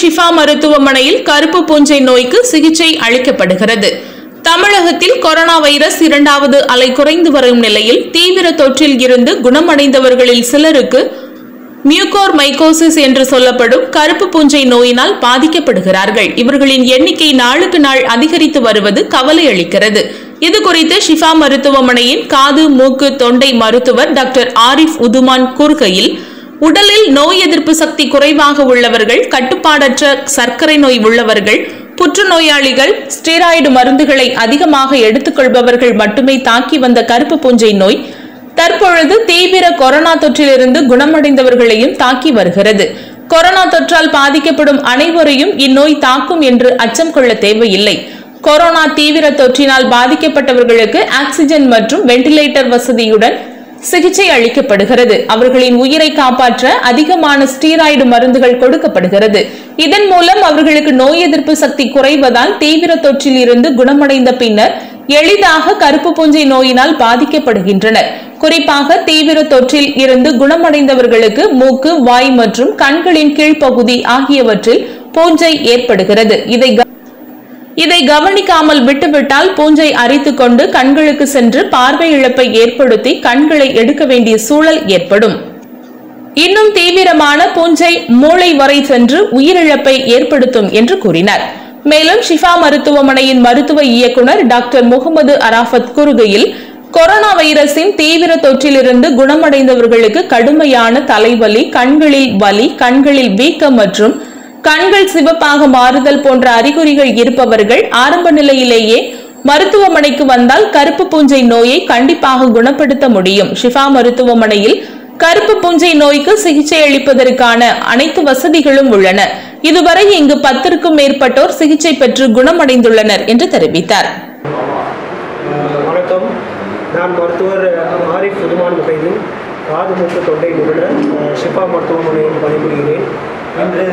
ஷிஃபா மருத்துவமனையில் கருப்பு பூஞ்சை நோய்க்கு சிகிச்சை அளிக்கப்படுகிறது தமிழகத்தில் கொரோனா வைரஸ் இரண்டாவது அலை குறைந்து வரும் நிலையில் தீவிர தொற்றில் இருந்து குணமடைந்தவர்களில் சிலருக்கு மியூகோர் மைக்கோசிஸ் என்று சொல்லப்படும் கருப்பு பூஞ்சை நோயினால் பாதிக்கப்படுகிறார்கள் இவர்களின் எண்ணிக்கை நாளுக்கு நாள் அதிகரித்து வருவது கவலை அளிக்கிறது இது குறித்து ஷிஃபா மருத்துவமனையின் காது மூக்கு தொண்டை மருத்துவர் டாக்டர் ஆரிஃப் உதுமான் கூறுகையில் உடலில் நோய் எதிர்ப்பு சக்தி குறைவாக உள்ளவர்கள் கட்டுப்பாடற்ற சர்க்கரை நோய் உள்ளவர்கள் புற்றுநோயாளிகள் ஸ்டெராய்டு மருந்துகளை அதிகமாக எடுத்துக்கொள்பவர்கள் மட்டுமே தாக்கி வந்த கருப்பு பூஞ்சை நோய் தற்பொழுது தீவிர கொரோனா தொற்றிலிருந்து குணமடைந்தவர்களையும் தாக்கி வருகிறது கொரோனா தொற்றால் பாதிக்கப்படும் அனைவரையும் இந்நோய் தாக்கும் என்று அச்சம் கொள்ள தேவையில்லை கொரோனா தீவிர தொற்றினால் பாதிக்கப்பட்டவர்களுக்கு ஆக்சிஜன் மற்றும் வெண்டிலேட்டர் வசதியுடன் சிகிச்சை அளிக்கப்படுகிறது அவர்களின் உயிரை காப்பாற்ற அதிகமான ஸ்டீராய்டு மருந்துகள் கொடுக்கப்படுகிறது இதன் மூலம் அவர்களுக்கு நோய் எதிர்ப்பு சக்தி குறைவதால் தீவிர தொற்றில் இருந்து குணமடைந்த பின்னர் எளிதாக கருப்பு பூஞ்சை நோயினால் பாதிக்கப்படுகின்றனர் குறிப்பாக தீவிர தொற்றில் இருந்து குணமடைந்தவர்களுக்கு மூக்கு வாய் மற்றும் கண்களின் கீழ்ப்பகுதி ஆகியவற்றில் பூஞ்சை ஏற்படுகிறது இதை க- இதை கவனிக்காமல் விட்டுவிட்டால் பூஞ்சை அரித்துக் கொண்டு கண்களுக்கு சென்று பார்வை இழப்பை ஏற்படுத்தி கண்களை எடுக்க வேண்டிய சூழல் ஏற்படும் இன்னும் தீவிரமான பூஞ்சை மூளை வரை சென்று உயிரிழப்பை ஏற்படுத்தும் என்று கூறினார் மேலும் ஷிஃபா மருத்துவமனையின் மருத்துவ இயக்குனர் டாக்டர் முகமது அராஃபத் கூறுகையில் கொரோனா வைரஸின் தீவிர தொற்றிலிருந்து குணமடைந்தவர்களுக்கு கடுமையான தலைவலி கண்களில் வலி கண்களில் வீக்கம் மற்றும் கண்கள் சிவப்பாக மாறுதல் போன்ற அறிகுறிகள் இருப்பவர்கள் ஆரம்ப நிலையிலேயே மருத்துவமனைக்கு வந்தால் கருப்பு பூஞ்சை நோயை கண்டிப்பாக குணப்படுத்த முடியும் ஷிஃபா மருத்துவமனையில் கருப்பு பூஞ்சை நோய்க்கு சிகிச்சை அளிப்பதற்கான அனைத்து வசதிகளும் உள்ளன இதுவரை இங்கு பத்திற்கும் மேற்பட்டோர் சிகிச்சை பெற்று குணமடைந்துள்ளனர் என்று தெரிவித்தார் அஹ் வணக்கம் நான் மருத்துவர் ஆரிஃப் உதுமான் முகைதீன் காது மூக்கு தொண்டை நிபுணர் அஹ் ஷிஃபா மருத்துவமனையில் பணிபுரிகிறேன் இன்று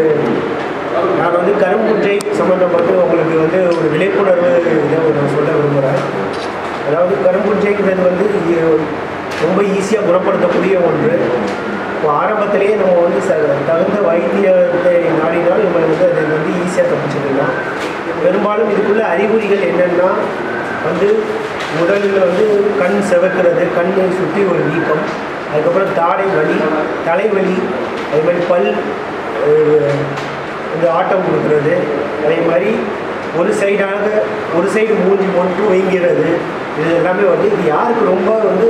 நான் வந்து கரும்புஞ்சை சம்மந்தப்பட்டு உங்களுக்கு வந்து ஒரு விழிப்புணர்வு இதை நான் சொல்ல விரும்புகிறேன் அதாவது கரும்புஞ்சைங்கிறது வந்து இ- ரொம்ப ஈஸியாக குணப்படுத்தக்கூடிய ஒன்று இப்போ ஆரம்பத்திலேயே நம்ம வந்து ச தகுந்த வைத்தியத்தை நாடினால் நம்ம வந்து அதை வந்து ஈஸியாக தப்பிச்சுக்கலாம் பெரும்பாலும் இதுக்குள்ள அறிகுறிகள் என்னென்னா வந்து முதல்ல வந்து கண் செவக்கிறது கண்ணை சுற்றி ஒரு வீக்கம் அதுக்கப்புறம் தாடை வலி தலைவலி அதே மாதிரி பல் அஹ், வந்து ஆட்டம் கொடுக்கறது அதே மாதிரி ஒரு சைடாக ஒரு சைடு மூஞ்சி மட்டும் வீங்கிறது இது எல்லாமே வந்து இது யாருக்கு ரொம்ப வந்து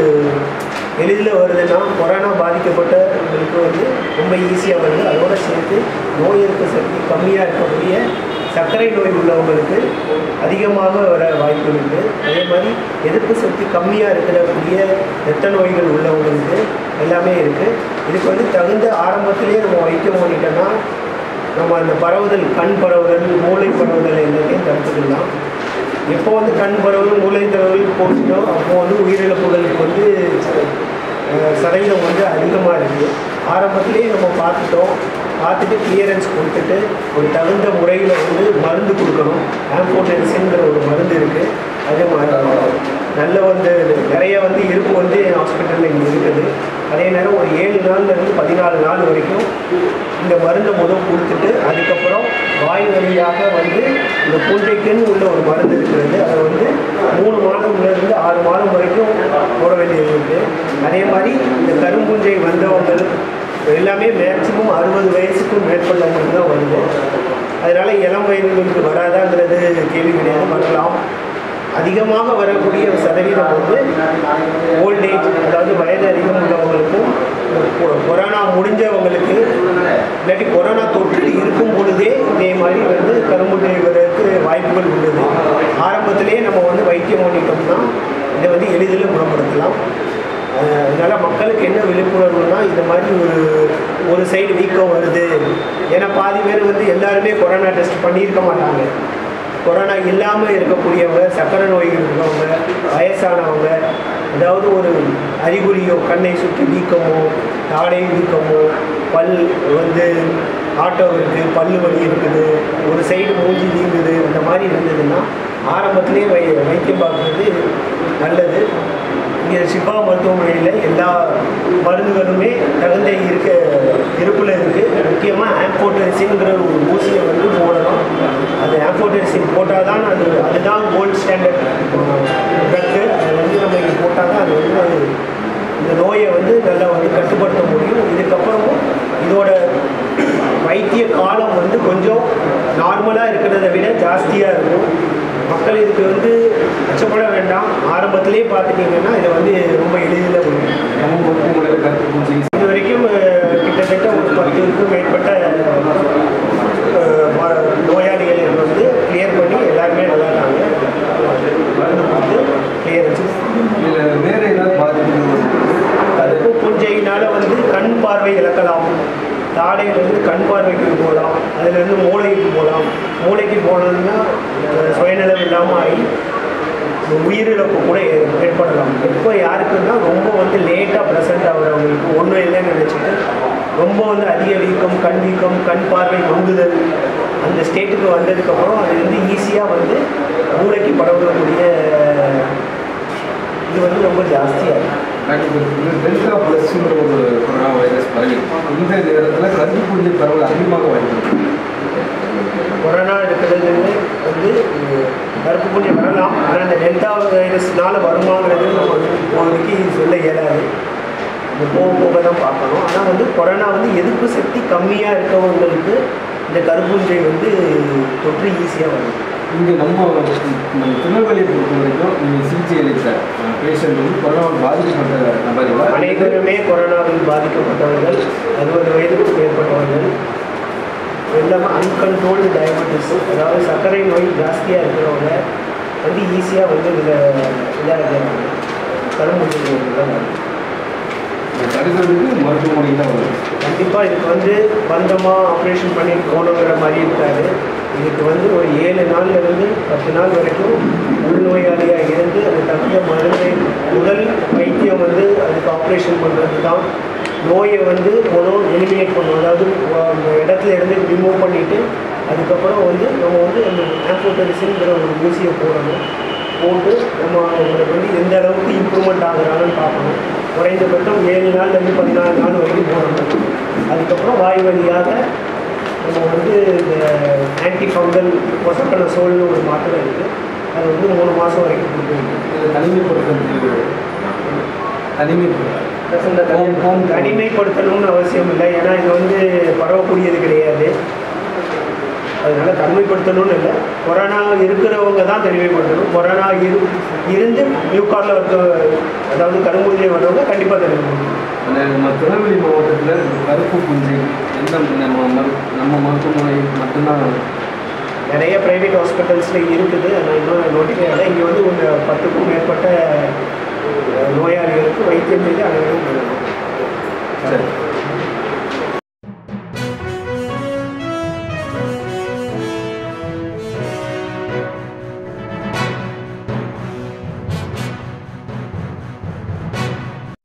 எளிதில் வருதுன்னா கொரோனா பாதிக்கப்பட்டவங்களுக்கு வந்து ரொம்ப ஈஸியாக வருது அதோடு சேர்த்து நோய் எதிர்ப்பு சக்தி கம்மியாக இருக்கக்கூடிய சர்க்கரை நோய் உள்ளவங்களுக்கு அதிகமாக வர வாய்ப்பு இருக்குது அதே மாதிரி எதிர்ப்பு சக்தி கம்மியாக இருக்கக்கூடிய இரத்த நோய்கள் உள்ளவங்களுக்கு எல்லாமே இருக்குது இதுக்கு வந்து தகுந்த ஆரம்பத்திலே நம்ம வைத்தியம் பண்ணிட்டோம்னா நம்ம அந்த பரவுதல் கண் பரவுதல் மூளை பரவுதல் எல்லாத்தையும் தடுத்துக்கலாம் எப்போ வந்து கண் பரவல் மூளை தரவல் போச்சுட்டோ அப்போ வந்து உயிரிழப்புகளுக்கு வந்து அஹ், சதவீதம் வந்து அதிகமாக இருக்குது ஆரம்பத்திலேயே நம்ம பார்த்துட்டோம் பார்த்துட்டு கிளியரன்ஸ் கொடுத்துட்டு ஒரு தகுந்த முறையில் வந்து மருந்து கொடுக்கணும் ஆம்போடென்சின்ங்கிற ஒரு மருந்து இருக்குது அது ம- நல்ல வந்து நிறைய வந்து இருப்பு வந்து ஹாஸ்பிட்டலில் இங்கே இருக்குது அதே நேரம் ஒரு ஏழு நாள்லேருந்து பதினாலு நாள் வரைக்கும் இந்த மருந்தை முதல் கொடுத்துட்டு அதுக்கப்புறம் வாய் வழியாக வந்து இந்த பூஞ்சைக்குன்னு உள்ள ஒரு மருந்து இருக்கிறது அதை வந்து மூணு மாதம்லேருந்து ஆறு மாதம் வரைக்கும் போட வேண்டியது இருக்குது அதே மாதிரி இந்த கரும்பூஞ்சை வந்தவங்க எல்லாமே மேக்சிமம் அறுபது வயசுக்கும் மேற்பட்டவங்களுக்கு தான் வருது அதனால் இளம் வயதுகளுக்கு வராதாங்கிறது கேள்வி கிடையாது வரலாம் அதிகமாக வரக்கூடிய சதவீதம் வந்து ஓல்டேஜ் அதாவது வயது அதிகம் உள்ளவங்களுக்கும் கொ- கொரோனா முடிஞ்சவங்களுக்கு இல்லாட்டி கொரோனா தொற்று இருக்கும் பொழுதே இதே மாதிரி வந்து கரும்புட்டை வரதுக்கு வாய்ப்புகள் உள்ளது ஆரம்பத்திலே நம்ம வந்து வைத்தியம் பண்ணிட்டோம்னா இதை வந்து எளிதில் குணப்படுத்தலாம் அஹ் அதனால மக்களுக்கு என்ன விழிப்புணர்வுனா இந்த மாதிரி ஒரு ஒரு சைடு வீக்கம் வருது ஏன்னா பாதி பேர் வந்து எல்லாருமே கொரோனா டெஸ்ட் பண்ணியிருக்க மாட்டாங்க கொரோனா இல்லாமல் இருக்கக்கூடியவங்க சக்கரை நோய் இருக்கிறவங்க வயசானவங்க அதாவது ஒரு அறிகுறியோ கண்ணை சுற்றி வீக்கமோ தாடை வீக்கமோ பல் வந்து ஆட்டோ இருக்குது பல்லு வலி இருக்குது ஒரு சைடு மூஞ்சி நீங்குது அந்த மாதிரி இருந்ததுன்னா ஆரம்பத்திலே வை வைத்தியம் பார்க்குறது நல்லது இங்கே சிவா மருத்துவமனையில் எல்லா மருந்துகளுமே தகுந்த இருக்க இருப்பில் இருக்குது முக்கியமாக ஆம்போட்டரிசின்ங்கிற ஒரு ஊசியை வந்து போடணும் அது ஆம்போட்டரிசின் போட்டால் தான் அது அதுதான் கோல்டு ஸ்டாண்டர்ட் ட்ரக்கு அது வந்து நம்ம இங்கே போட்டால் தான் அது வந்து அது இந்த நோயை வந்து நல்லா வந்து கட்டுப்படுத்த முடியும் இதுக்கப்புறமும் இதோட வைத்திய காலம் வந்து கொஞ்சம் நார்மலாக இருக்கிறத விட ஜாஸ்தியாக இருக்கும் மக்கள் இதுக்கு வந்து அச்சப்பட வேண்டாம் ஆரம்பத்திலே பார்த்துட்டிங்கன்னா இதை வந்து ரொம்ப எளிதில் முடியும் நம்ம மருத்துவமனையில் கருத்து பூச்சி இது வரைக்கும் அஹ், கிட்டத்தட்ட ஒரு பத்துக்கும் மேற்பட்ட அஹ், ம- நோயாளிகள் வந்து கிளியர் பண்ணி எல்லாருமே நல்லா இருக்காங்க மருந்து கொடுத்து கிளியரன்ஸ் இதில் வேறு ஏதாவது பாதிப்பு கருப்பு பூஞ்சையினால் வந்து கண் பார்வை இழக்கலாம் தாடையிலேருந்து கண் பார்வைக்கு போகலாம் அதுலேருந்து மூளைக்கு போகலாம் மூளைக்கு போனதுன்னா அஹ், சுயநலம் இல்லாமல் ஆகி இந்த உயிரிழப்பு கூட ஏ- ஏற்படலாம் இப்போ யாருக்குன்னா ரொம்ப வந்து லேட்டாக ப்ரெசென்ட் ஆகுறவங்களுக்கு ஒன்றும் இல்லைன்னு நினச்சிட்டு ரொம்ப வந்து அதிக வீக்கம் கண் வீக்கம் கண் பார்வை மங்குதல் அந்த ஸ்டேட்டுக்கு வந்ததுக்கப்புறம் அது வந்து ஈஸியாக வந்து மூளைக்கு பரவக்கூடிய இது வந்து ரொம்ப ஜாஸ்தியாக இருக்கும் டாக்டர் டெல்டா ப்ளஸ்ங்கிற ஒரு கொரோனா வைரஸ் பரவி இந்த நேரத்தில் கருப்பு பூஞ்சை பரவல் அதிகமாக வாய்ப்பு கொரோனா இருக்கிறது வந்து உம், கருப்பு புண்ணி வரலாம் ஆனால் இந்த டெல்டா வைரஸ்னால வருமாங்கிறது நம்ம வந்து இப்போதைக்கு சொல்ல இயலாது இது போக போக தான் பார்க்கணும் ஆனால் வந்து கொரோனா வந்து எதிர்ப்பு சக்தி கம்மியாக இருக்கவங்களுக்கு இந்த கருப்புஞ்சை வந்து தொற்று ஈஸியாக வரும் இங்கே நம்ம நம்ம திருநெல்வேலியை பொறுத்த வரைக்கும் நீங்கள் சிகிச்சை அளித்த பேஷண்ட் வந்து கொரோனாவால் பாதிக்கப்பட்ட நபர்கள் அனைவருமே கொரோனாவில் பாதிக்கப்பட்டவர்கள் அறுபது வயதுக்கு மேற்பட்டவர்கள் எல்லாமே அன்கண்ட்ரோல்டு டயபெட்டிஸ் அதாவது சர்க்கரை நோய் ஜாஸ்தியாக இருக்கிறவங்க வந்து ஈஸியாக வந்து இதில் இதாக இருக்கிறாங்க தலைமுறை தடுக்கிறதுக்கு மருத்துவமனைக்கு தான் வரும் கண்டிப்பாக இதுக்கு வந்து பந்தமாக ஆப்ரேஷன் பண்ணிட்டு போகணுங்கிற மாதிரி இருக்காது இதுக்கு வந்து ஒரு ஏழு நாள்ல இருந்து பத்து நாள் வரைக்கும் உள்நோயாளியாக இருந்து அது தகுந்த மருந்தை முதல் வைத்தியம் வந்து அதுக்கு ஆப்ரேஷன் பண்ணுறது தான் நோயை வந்து முதல் எலிமினேட் பண்ணணும் அதாவது அந்த இடத்துல இருந்து ரிமூவ் பண்ணிவிட்டு அதுக்கப்புறம் வந்து நம்ம வந்து அந்த ஆம்போட்டரிசின்ங்கிற ஒரு ஊசியை போடணும் போட்டு நம்ம அவங்களுக்கு வந்து எந்த அளவுக்கு இம்ப்ரூவ்மெண்ட் ஆகுறாங்கன்னு பார்க்கணும் குறைந்தபட்சம் ஏழு நாள்லேருந்து பதினாலு நாள் வரைக்கும் போடணும் அதுக்கப்புறம் வாய் வழியாக நம்ம வந்து இந்த ஆன்டி ஃபங்கல் பொசக்கன சோல்னு ஒரு மாத்திரை இருக்குது அது வந்து மூணு மாதம் வரைக்கும் கொடுக்கணும் இதில் தனிமைப்படுத்துறது தனிமைப்படுத்த ஹோம் ஹோம் தனிமைப்படுத்தணும்னு அவசியம் இல்லை ஏன்னா இது வந்து பரவக்கூடியது கிடையாது அதனால தனிமைப்படுத்தணும்னு இல்லை கொரோனா இருக்கிறவங்க தான் தனிமைப்படுத்தணும் கொரோனா இரு இருந்து நியூகாரில் இருக்க அதாவது கரும்புள்ளியை வர்றவங்க கண்டிப்பாக தனிமைப்படுத்தணும் அந்த நம்ம திருநெல்வேலி மாவட்டத்தில் கருப்பு பூஞ்சை எந்த நம்ம மரு நம்ம மருத்துவமனை மட்டும்தான் நிறைய ப்ரைவேட் ஹாஸ்பிட்டல்ஸில் இருக்குது ஆனால் இன்னும் நோட்டிஃபை ஆகலை இங்கே வந்து ஒரு பத்துக்கும் மேற்பட்ட அஹ், நோயாளிகளுக்கு வைத்தியம் செய்து அனைவரும் பண்ணணும் சரி